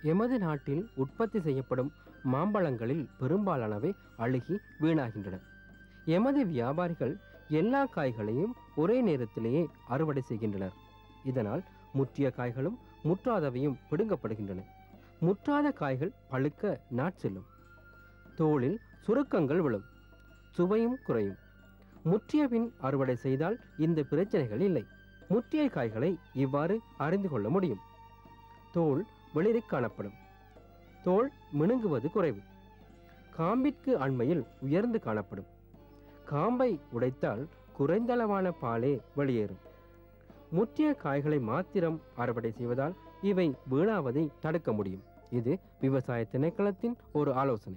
எமது நாட்டில் உற்பத்தி செய்யப்படும் மாம்பழங்களில் பெரும்பாலானவை அழுகி வீணாகின்றன எமது வியாபாரிகள் எல்லா காய்களையும் ஒரே நேரத்திலேயே அறுவடை செய்கின்றனர் இதனால் முற்றிய காய்களும் முற்றாதவையும் பிடுங்கப்படுகின்றன முற்றாத காய்கள் பழுக்க நாட்செல்லும் தோலில் சுருக்கங்கள் விழும் சுவையும் குறையும் முற்றிய பின் அறுவடை செய்தால் இந்த பிரச்சனைகள் இல்லை முற்றிய காய்களை இவ்வாறு அறிந்து கொள்ள முடியும் தோல் வெளிரிக் காணப்படும் தோல் மினுங்குவது குறைவு காம்பிற்கு அண்மையில் உயர்ந்து காணப்படும் காம்பை உடைத்தால் குறைந்தளவான பாலே வெளியேறும் முற்றிய காய்களை மாத்திரம் அறுவடை செய்வதால் இவை வீணாவதை தடுக்க முடியும் இது விவசாய திணைக்களத்தின் ஒரு ஆலோசனை